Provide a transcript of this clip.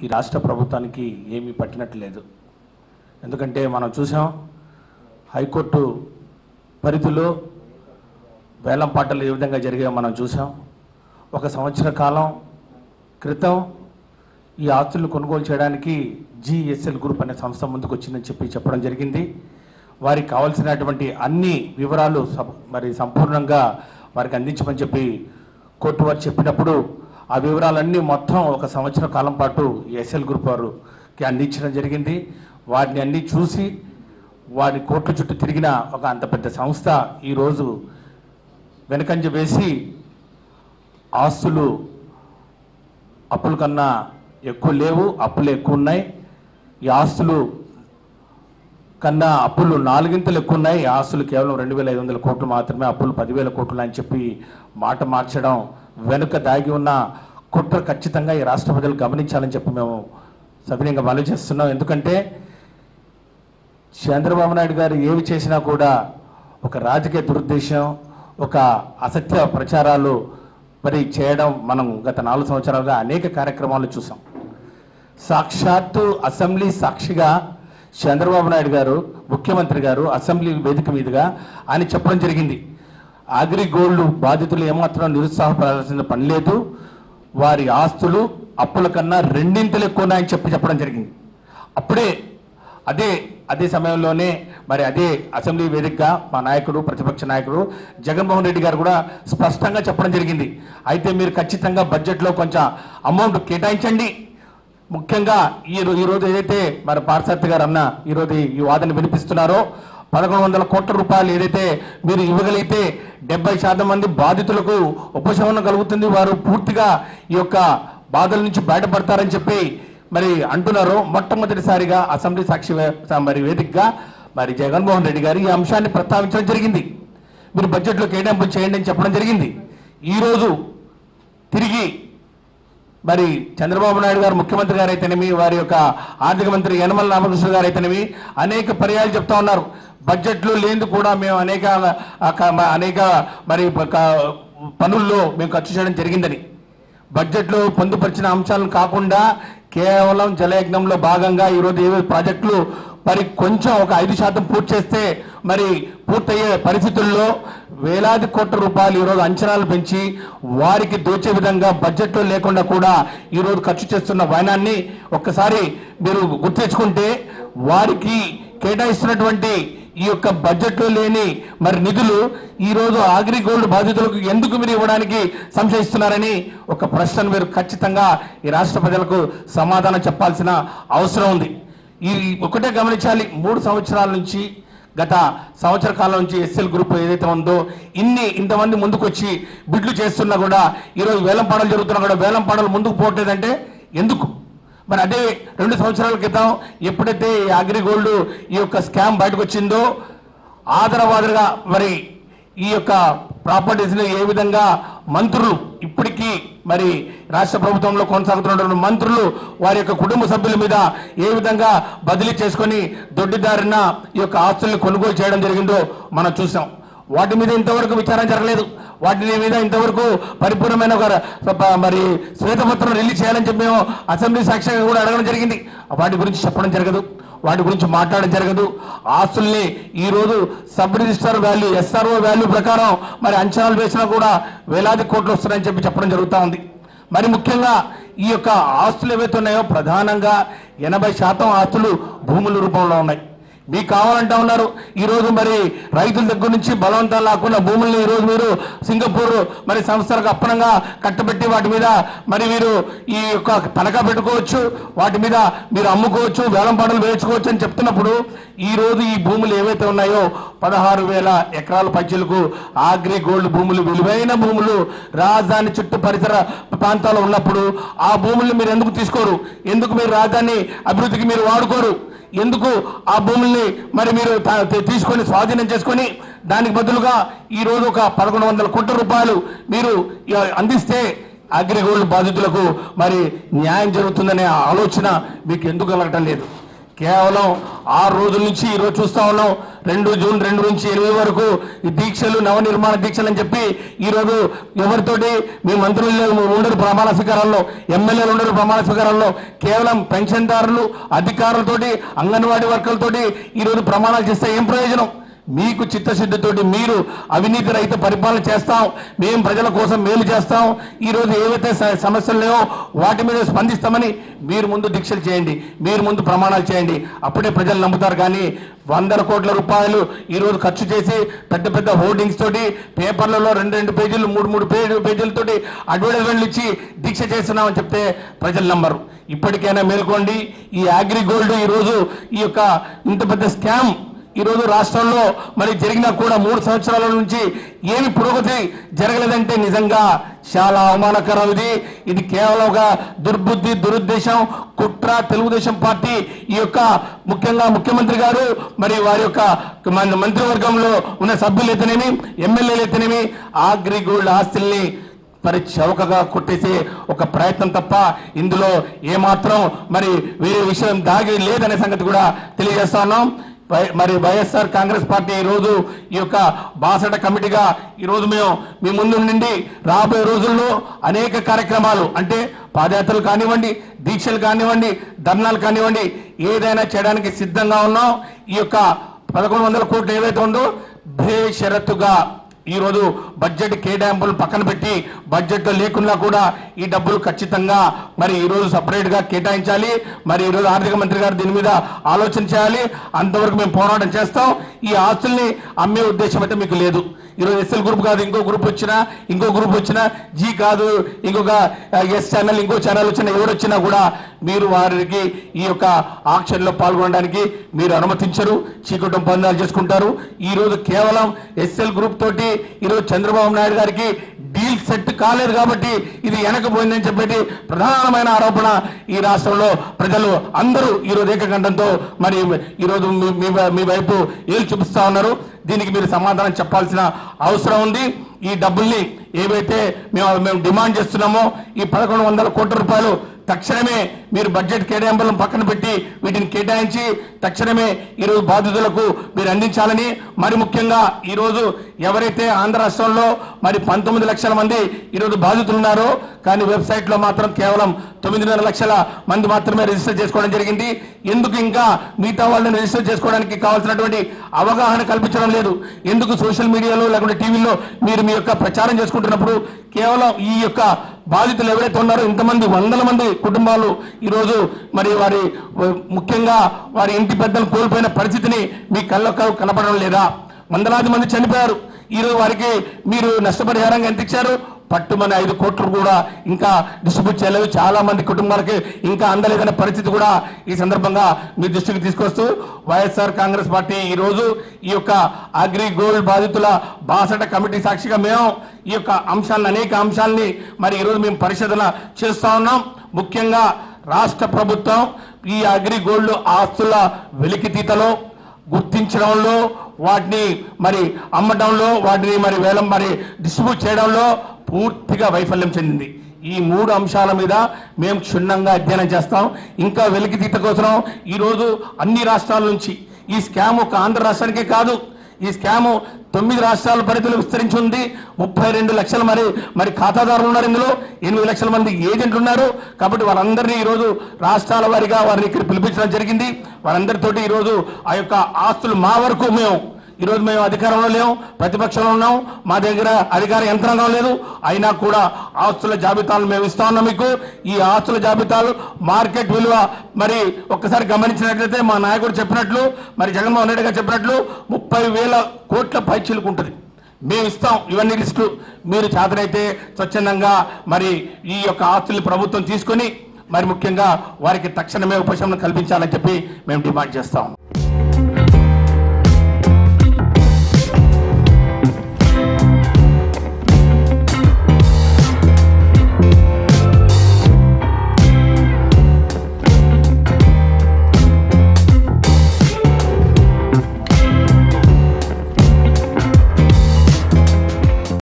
ఈ రాష్ట్ర ప్రభుత్వానికి ఏమీ పట్టినట్లేదు ఎందుకంటే మనం చూసాం హైకోర్టు పరిధిలో వేలం పాటలు ఏ విధంగా జరిగాయో మనం చూసాం ఒక సంవత్సర కాలం క్రితం ఈ ఆస్తులను కొనుగోలు చేయడానికి జిఎస్ఎల్ గ్రూప్ అనే సంస్థ ముందుకు వచ్చిందని చెప్పి చెప్పడం జరిగింది వారికి కావాల్సినటువంటి అన్ని వివరాలు స- మరి సంపూర్ణంగా వారికి అందించమని చెప్పి కోర్టు వారు చెప్పినప్పుడు ఆ వివరాలన్నీ మొత్తం ఒక సంవత్సర కాలం పాటు ఎస్ఎల్ గ్రూప్ వారికి అందించడం జరిగింది వాటిని అన్నీ చూసి వారి కోర్టు చుట్టూ తిరిగిన ఒక అంత పెద్ద సంస్థ ఈరోజు వెనకంజ వేసి ఆస్తులు అప్పుల కన్నా ఎక్కువ లేవు అప్పులు ఎక్కువ ఉన్నాయి ఈ ఆస్తులు కన్నా అప్పులు నాలుగింతలు ఎక్కువ ఉన్నాయి ఈ ఆస్తులు కేవలం రెండు వేల ఐదు వందల కోట్లు మాత్రమే అప్పులు పదివేల కోట్లు అని చెప్పి మాట మార్చడం వెనుక దాగి ఉన్న కుట్ర ఖచ్చితంగా ఈ రాష్ట్ర ప్రజలు గమనించాలని చెప్పి మేము సవినయంగా మనవి చేస్తున్నాం ఎందుకంటే చంద్రబాబు నాయుడు గారు ఏవి చేసినా కూడా ఒక రాజకీయ దురుద్దేశం ఒక అసత్య ప్రచారాలు మరి చేయడం మనం గత నాలుగు సంవత్సరాలుగా అనేక కార్యక్రమాలు చూసాం సాక్షాత్తు అసెంబ్లీ సాక్షిగా చంద్రబాబు నాయుడు గారు ముఖ్యమంత్రి గారు అసెంబ్లీ వేదిక మీదుగా ఆయన చెప్పడం జరిగింది అగ్రి గోల్డ్ బాధితులు ఏమాత్రం నిరుత్సాహపడాల్సిన పని లేదు వారి ఆస్తులు అప్పుల కన్నా రెండింతలు ఎక్కువ ఉన్నాయని చెప్పి చెప్పడం జరిగింది అప్పుడే అదే అదే సమయంలోనే మరి అదే అసెంబ్లీ వేదికగా మా నాయకుడు ప్రతిపక్ష నాయకుడు జగన్మోహన్ రెడ్డి గారు కూడా స్పష్టంగా చెప్పడం జరిగింది అయితే మీరు ఖచ్చితంగా బడ్జెట్లో కొంచెం అమౌంట్ కేటాయించండి ముఖ్యంగా ఈ రో- ఈ రోజు ఏదైతే మరి పార్సార్థి గారు అన్న ఈ రోజు ఈ వాదన వినిపిస్తున్నారో పదకొండు వందల కోట్ల రూపాయలు ఏదైతే మీరు ఇవ్వగలిగితే డెబ్బై శాతం మంది బాధితులకు ఉపశమనం కలుగుతుంది వారు పూర్తిగా ఈ యొక్క బాధల నుంచి బయటపడతారని చెప్పి మరి అంటున్నారు మొట్టమొదటిసారిగా అసెంబ్లీ సాక్షి వే- మరి వేదికగా మరి జగన్మోహన్ రెడ్డి గారు ఈ అంశాన్ని ప్రస్తావించడం జరిగింది మీరు బడ్జెట్లో కేటాయింపులు చేయండి అని చెప్పడం జరిగింది ఈరోజు తిరిగి మరి చంద్రబాబు నాయుడు గారు ముఖ్యమంత్రి గారు అయితేనేమి వారి యొక్క ఆర్థిక మంత్రి యనమల రామకృష్ణ గారు అయితేనేమి అనేక పర్యాలు చెప్తా ఉన్నారు బడ్జెట్లో లేనిది కూడా మేము అనేక ఆ, క- మ- అనేక మరి క- పనుల్లో మేము ఖర్చు చేయడం జరిగిందని బడ్జెట్లో పొందుపరిచిన అంశాలను కాకుండా కేవలం జలయజ్ఞంలో భాగంగా ఈరోజు ఏవో ప్రాజెక్టులు మరి కొంచెం ఒక ఐదు శాతం పూర్తి చేస్తే మరి పూర్తయ్యే పరిస్థితుల్లో వేలాది కోట్ల రూపాయలు ఈరోజు అంచనాలు పెంచి వారికి దోచే విధంగా బడ్జెట్లో లేకుండా కూడా ఈరోజు ఖర్చు చేస్తున్న వైనాన్ని ఒక్కసారి మీరు గుర్తించుకుంటే వారికి కేటాయిస్తున్నటువంటి ఈ యొక్క బడ్జెట్లో లేని మరి నిధులు ఈ రోజు ఆగ్రి గోల్డ్ బాధితులకు ఎందుకు మీరు ఇవ్వడానికి సంశయిస్తున్నారని ఒక ప్రశ్నను మీరు ఖచ్చితంగా ఈ రాష్ట్ర ప్రజలకు సమాధానం చెప్పాల్సిన అవసరం ఉంది ఈ ఒకటే గమనించాలి మూడు సంవత్సరాల నుంచి గత సంవత్సర కాలం నుంచి ఎస్ఎల్ గ్రూప్ ఏదైతే ఉందో ఇన్ని ఇంతమంది ముందుకు వచ్చి బిడ్లు చేస్తున్నా కూడా ఈరోజు వేలం పాటలు జరుగుతున్నా కూడా వేలం పాటలు ముందుకు పోవట్లేదంటే ఎందుకు మరి అదే రెండు సంవత్సరాల క్రితం ఎప్పుడైతే ఈ అగ్రిగోల్డ్ ఈ యొక్క స్కామ్ బయటకు వచ్చిందో ఆదరవాదరగా మరి ఈ యొక్క ప్రాపర్టీస్ని ఏ విధంగా మంత్రులు ఇప్పటికీ మరి రాష్ట్ర ప్రభుత్వంలో కొనసాగుతున్నటువంటి మంత్రులు వారి యొక్క కుటుంబ సభ్యుల మీద ఏ విధంగా బదిలీ చేసుకొని దొడ్డిదారిన ఈ యొక్క ఆస్తుల్ని కొనుగోలు చేయడం జరిగిందో మనం చూసాం వాటి మీద ఇంతవరకు విచారణ జరగలేదు వాటి మీద ఇంతవరకు పరిపూర్ణమైన ఒక ప- మరి శ్వేతపత్రం రిలీజ్ చేయాలని చెప్పి మేము అసెంబ్లీ సాక్ష్యంగా కూడా అడగడం జరిగింది వాటి గురించి చెప్పడం జరగదు వాటి గురించి మాట్లాడడం జరగదు ఆస్తుల్ని ఈ రోజు sub register value SRO value ప్రకారం మరి అంచనాలు వేసినా కూడా వేలాది కోట్లు వస్తున్నాయని చెప్పి చెప్పడం జరుగుతూ ఉంది మరి ముఖ్యంగా ఈ యొక్క ఆస్తులు ఏవైతే ఉన్నాయో ప్రధానంగా ఎనభై శాతం ఆస్తులు భూముల రూపంలో ఉన్నాయి మీకు కావాలంటా ఉన్నారు ఈ రోజు మరి రైతుల దగ్గర నుంచి బలవంతాలు లేకుండా భూముల్ని ఈ రోజు మీరు సింగపూర్ మరి సంస్థలకు అప్పనంగా కట్టబెట్టి వాటి మీద మరి మీరు ఈ యొక్క తనఖా పెట్టుకోవచ్చు వాటి మీద మీరు అమ్ముకోవచ్చు వేలం పాటలు వేయించుకోవచ్చు అని చెప్తున్నప్పుడు ఈ రోజు ఈ భూములు ఏవైతే ఉన్నాయో పదహారు వేల ఎకరాల పైచలకు ఆగ్రి గోల్డ్ భూములు విలువైన భూములు రాజధాని చుట్టూ పరిసర ప్రాంతాల్లో ఉన్నప్పుడు ఆ భూముల్ని మీరు ఎందుకు తీసుకోరు ఎందుకు మీరు రాజధాని అభివృద్ధికి మీరు వాడుకోరు ఎందుకు ఆ భూముల్ని మరి మీరు తా- తీ- తీసుకొని స్వాధీనం చేసుకొని దానికి బదులుగా ఈ రోజు ఒక పదకొండు వందల కోట్ల రూపాయలు మీరు ఇ- అందిస్తే అగ్రిగోల్డ్ బాధితులకు మరి న్యాయం జరుగుతుందనే ఆలోచన మీకు ఎందుకు కలగటం లేదు కేవలం ఆరు రోజుల నుంచి ఈ రోజు చూస్తా ఉన్నాం రెండు జూన్ రెండు నుంచి ఎనిమిది వరకు ఈ దీక్షలు నవనిర్మాణ దీక్షలు అని చెప్పి ఈ రోజు ఎవరితోటి మీ మంత్రులు ఉండరు ప్రమాణ స్వీకారాల్లో ఎమ్మెల్యేలు ఉండరు ప్రమాణ స్వీకారాల్లో కేవలం పెన్షన్దారులు అధికారులతోటి అంగన్వాడీ వర్కర్లతోటి ఈ రోజు ప్రమాణాలు చేస్తే ఏం ప్రయోజనం మీకు చిత్తశుద్ధితోటి మీరు అవినీతి రహిత పరిపాలన చేస్తాం మేము ప్రజల కోసం మేలు చేస్తాం ఈ రోజు ఏవైతే స- సమస్యలు లేవో వాటి మీద స్పందిస్తామని మీరు ముందు దీక్షలు చేయండి మీరు ముందు ప్రమాణాలు చేయండి అప్పుడే ప్రజలు నమ్ముతారు కానీ వందల కోట్ల రూపాయలు ఈ రోజు ఖర్చు చేసి పెద్ద పెద్ద హోర్డింగ్స్ తోటి పేపర్లలో రెండు రెండు పేజీలు మూడు మూడు పేజీ పేజీలతోటి అడ్వర్టైజ్మెంట్లు ఇచ్చి దీక్ష చేస్తున్నామని చెప్తే ప్రజలు నమ్మరు ఇప్పటికైనా మేల్కోండి ఈ అగ్రి గోల్డ్ ఈ రోజు ఈ యొక్క ఇంత పెద్ద స్కామ్ ఈ రోజు రాష్ట్రంలో మరి జరిగినా కూడా మూడు సంవత్సరాల నుంచి ఏమి పురోగతి జరగలేదంటే నిజంగా చాలా అవమానకరం ఇది ఇది కేవలం ఒక దుర్బుద్ధి దురుద్దేశం కుట్ర తెలుగుదేశం పార్టీ ఈ యొక్క ముఖ్యంగా ముఖ్యమంత్రి గారు మరి వారి యొక్క మన మంత్రివర్గంలో ఉన్న సభ్యులు అయితేనేమి ఎమ్మెల్యేలు అయితేనేమి అగ్రిగోల్డ్ ఆస్తుల్ని మరి చౌకగా కొట్టేసే ఒక ప్రయత్నం తప్ప ఇందులో ఏమాత్రం మరి వేరే విషయం దాగి లేదనే సంగతి కూడా తెలియజేస్తా ఉన్నాం వై- మరి వైఎస్ఆర్ కాంగ్రెస్ పార్టీ ఈ రోజు ఈ యొక్క బాసట కమిటీగా ఈ రోజు మేము మీ ముందు నుండి రాబోయే రోజుల్లో అనేక కార్యక్రమాలు అంటే పాదయాత్రలు కానివ్వండి దీక్షలు కానివ్వండి ధర్నాలు కానివ్వండి ఏదైనా చేయడానికి సిద్ధంగా ఉన్నాం ఈ యొక్క పదకొండు వందల కోట్లు ఏదైతే ఉందో బేషరతుగా ఈ రోజు బడ్జెట్ కేటాయింపులు పక్కన పెట్టి బడ్జెట్ లో లేకున్నా కూడా ఈ డబ్బులు ఖచ్చితంగా మరి ఈ రోజు సపరేట్ గా కేటాయించాలి మరి ఈ రోజు ఆర్థిక మంత్రి గారు దీని మీద ఆలోచన చేయాలి అంతవరకు మేము పోరాటం చేస్తాం ఈ ఆస్తుల్ని అమ్మే ఉద్దేశం అయితే మీకు లేదు ఈరోజు ఎస్ఎల్ గ్రూప్ కాదు ఇంకో గ్రూప్ వచ్చినా ఇంకో గ్రూప్ వచ్చినా జీ కాదు ఇంకొక ఎస్ ఛానల్ ఇంకో ఛానల్ వచ్చినా ఎవరు వచ్చినా కూడా మీరు వారికి ఈ యొక్క ఆక్షన్ లో పాల్గొనడానికి మీరు అనుమతించరు చీకటి ఒప్పందాలు చేసుకుంటారు ఈ రోజు కేవలం ఎస్ఎల్ గ్రూప్ తోటి ఈరోజు చంద్రబాబు నాయుడు గారికి డీల్ సెట్ కాలేదు కాబట్టి ఇది వెనకపోయిందని చెప్పేటి ప్రధానమైన ఆరోపణ ఈ రాష్ట్రంలో ప్రజలు అందరూ ఈరోజు ఏకకంఠంతో మరి ఈరోజు మీ- మీ మీ వైపు ఏలు చూపిస్తా ఉన్నారు దీనికి మీరు సమాధానం చెప్పాల్సిన అవసరం ఉంది ఈ డబ్బుల్ని ఏవైతే మేము మేము డిమాండ్ చేస్తున్నామో ఈ పదకొండు వందల కోట్ల రూపాయలు తక్షణమే మీరు బడ్జెట్ కేటాయింపులను పక్కన పెట్టి వీటిని కేటాయించి తక్షణమే ఈరోజు బాధితులకు మీరు అందించాలని మరి ముఖ్యంగా ఈరోజు ఎవరైతే ఆంధ్ర రాష్ట్రంలో మరి పంతొమ్మిది లక్షల మంది ఈరోజు బాధితులు ఉన్నారో కానీ వెబ్సైట్ లో మాత్రం కేవలం తొమ్మిదిన్నర లక్షల మంది మాత్రమే రిజిస్టర్ చేసుకోవడం జరిగింది ఎందుకు ఇంకా మిగతా వాళ్ళని రిజిస్టర్ చేసుకోవడానికి కావాల్సినటువంటి అవగాహన కల్పించడం లేదు ఎందుకు సోషల్ మీడియాలో లేకుంటే టీవీలో మీరు మీ యొక్క ప్రచారం చేసుకుంటున్నప్పుడు కేవలం ఈ యొక్క బాధితులు ఎవరైతే ఉన్నారో ఇంతమంది వందల మంది కుటుంబాలు ఈరోజు మరి వారి వ- ముఖ్యంగా వారి ఇంటి పెద్దలు కోల్పోయిన పరిస్థితిని మీ కళ్ళకు కనపడడం లేదా వందలాది మంది చనిపోయారు ఈరోజు వారికి మీరు నష్టపరిహారంగా ఎంత ఇచ్చారు పట్టుమని ఐదు కోట్లు కూడా ఇంకా డిస్ట్రిబ్యూట్ చేయలేదు చాలా మంది కుటుంబాలకి ఇంకా అందలేదనే పరిస్థితి కూడా ఈ సందర్భంగా మీ దృష్టికి తీసుకొస్తూ వైఎస్ఆర్ కాంగ్రెస్ పార్టీ ఈ రోజు ఈ యొక్క అగ్రి గోల్డ్ బాధితుల బాసట కమిటీ సాక్షిగా మేము ఈ యొక్క అంశాలను అనేక అంశాలని మరి ఈరోజు మేము పరిశోధన చేస్తా ఉన్నాం ముఖ్యంగా రాష్ట్ర ప్రభుత్వం ఈ అగ్రి గోల్డ్ ఆస్తుల వెలికితీతలో గుర్తించడంలో వాటిని మరి అమ్మడంలో వాటిని మరి వేలం మరి డిస్ట్రిబ్యూట్ చేయడంలో పూర్తిగా వైఫల్యం చెందింది ఈ మూడు అంశాల మీద మేము క్షుణ్ణంగా అధ్యయనం చేస్తాం ఇంకా వెలికితీత కోసం ఈరోజు అన్ని రాష్ట్రాల నుంచి ఈ స్కామ్ ఒక ఆంధ్ర రాష్ట్రానికే కాదు ఈ స్కామ్ తొమ్మిది రాష్ట్రాల పరిధిలో విస్తరించి ఉంది ముప్పై రెండు లక్షల మరి మరి ఖాతాదారులు ఉన్నారు ఇందులో ఎనిమిది లక్షల మంది ఏజెంట్లు ఉన్నారు కాబట్టి వారందరినీ ఈరోజు రాష్ట్రాల వారిగా వారిని ఇక్కడ పిలిపించడం జరిగింది వారందరితోటి ఈరోజు ఆ యొక్క ఆస్తులు మా వరకు మేము ఈరోజు మేము అధికారంలో లేము ప్రతిపక్షంలో ఉన్నాం మా దగ్గర అధికార యంత్రాంగం లేదు అయినా కూడా ఆస్తుల జాబితాలు మేము ఇస్తా ఉన్నాం మీకు ఈ ఆస్తుల జాబితాలు మార్కెట్ విలువ మరి ఒక్కసారి గమనించినట్లయితే మా నాయకుడు చెప్పినట్లు మరి జగన్మోహన్ రెడ్డి గారు చెప్పినట్లు ముప్పై వేల కోట్ల పైచీలకు ఉంటుంది మేము ఇస్తాం ఇవన్నీ లిస్టులు మీరు చేతనైతే స్వచ్ఛందంగా మరి ఈ యొక్క ఆస్తుల్ని ప్రభుత్వం తీసుకొని మరి ముఖ్యంగా వారికి తక్షణమే ఉపశమనం కల్పించాలని చెప్పి మేము డిమాండ్ చేస్తాం